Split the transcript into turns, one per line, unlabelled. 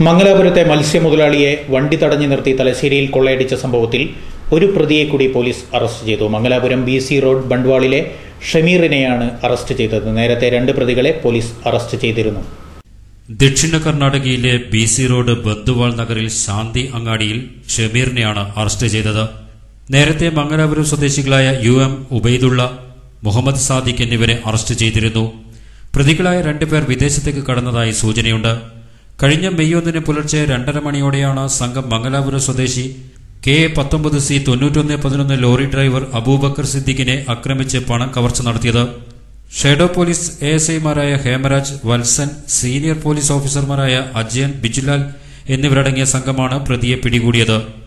മംഗലാപുരത്തെ മത്സ്യമുതലാളിയെ വണ്ടി തടഞ്ഞു നിർത്തി തലശ്ശേരിയിൽ കൊള്ളയടിച്ച സംഭവത്തിൽ ഒരു പ്രതിയെ കൂടി പോലീസ് അറസ്റ്റ് ചെയ്തു മംഗലാപുരം ബി സി റോഡ് ബണ്ട്വാളിലെ ഷമീറിനെയാണ് അറസ്റ്റ് ചെയ്തത് നേരത്തെ രണ്ട് പ്രതികളെ പോലീസ് അറസ്റ്റ് ചെയ്തിരുന്നു
ദക്ഷിണ കർണാടകയിലെ ബി സി റോഡ് ബന്ദുവാൾ നഗറിൽ ശാന്തി അങ്ങാടിയിൽ ഷമീറിനെയാണ് അറസ്റ്റ് ചെയ്തത് നേരത്തെ മംഗലാപുരം സ്വദേശികളായ യു എം ഉബൈദുള്ള മുഹമ്മദ് സാദിഖ് എന്നിവരെ അറസ്റ്റ് ചെയ്തിരുന്നു പ്രതികളായ രണ്ടുപേർ വിദേശത്തേക്ക് കടന്നതായി സൂചനയുണ്ട് കഴിഞ്ഞ മെയ് ഒന്നിന് പുലർച്ചെ രണ്ടര മണിയോടെയാണ് സംഘം മംഗലാപുരം സ്വദേശി കെ എ പത്തൊമ്പത് സി തൊണ്ണൂറ്റൊന്ന് പതിനൊന്ന് ലോറി ഡ്രൈവർ അബൂബക്കർ സിദ്ദിഖിനെ ആക്രമിച്ച് പണം കവർച്ച നടത്തിയത് ഷേഡോ പോലീസ് എ എസ് ഐമാരായ ഹേമരാജ് വത്സൻ സീനിയർ പോലീസ് ഓഫീസർമാരായ അജയൻ ബിജുലാൽ എന്നിവരടങ്ങിയ സംഘമാണ് പ്രതിയെ പിടികൂടിയത്